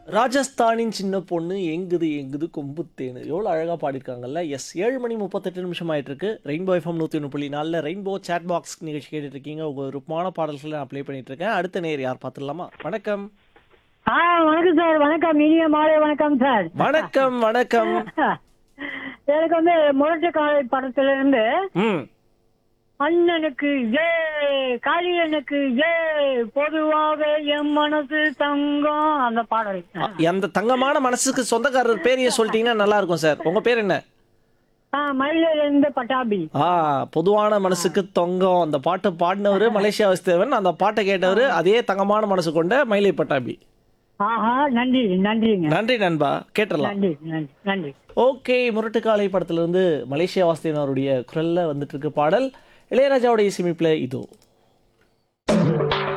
ராஜஸ்தானின் சின்ன பொண்ணு எங்குது எங்குது கொம்புத்தேனு எவ்வளோ அழகாக பாடியிருக்காங்கல்ல எஸ் ஏழு மணி முப்பத்தெட்டு நிமிஷம் ஆயிட்டு இருக்கு ரெயின்போ எஃப்எம் நூற்றி ஒன்று புள்ளி நாலில் ரெயின்போ சேட் பாக்ஸ் நிகழ்ச்சி கேட்டுட்டு இருக்கீங்க உங்கள் விருப்பமான பாடல்களை நான் ப்ளே பண்ணிட்டு இருக்கேன் அடுத்த நேர் யார் பார்த்துடலாமா வணக்கம் ஆ வணக்கம் சார் வணக்கம் இனிய மாலை வணக்கம் சார் வணக்கம் வணக்கம் எனக்கு வந்து முரட்டு காலை படத்துல இருந்து ம் அண்ணனுக்கு ஏ காளியனுக்கு ஏ பொதுவாக என் மனசு தங்கம் அந்த பாடல் அந்த தங்கமான மனசுக்கு சொந்தக்காரர் பேரையே சொல்லிட்டீங்கன்னா நல்லா இருக்கும் சார் உங்கள் பேர் என்ன ஆ மயில இருந்து பட்டாபி ஆ பொதுவான மனசுக்கு தொங்கம் அந்த பாட்டை பாடினவர் மலேசியா வஸ்தேவன் அந்த பாட்டை கேட்டவர் அதே தங்கமான மனசு கொண்ட மயிலை பட்டாபி ஆஹா நன்றி நன்றிங்க நன்றி நண்பா கேட்டுடலாம் நன்றி நன்றி நன்றி ஓகே முரட்டுக்காலை படத்துல இருந்து மலேசியா வாஸ்தேவன் அவருடைய குரல்ல வந்துட்டு இருக்கு பாடல் இளையராஜாவோட இசையமைப்புல இதோ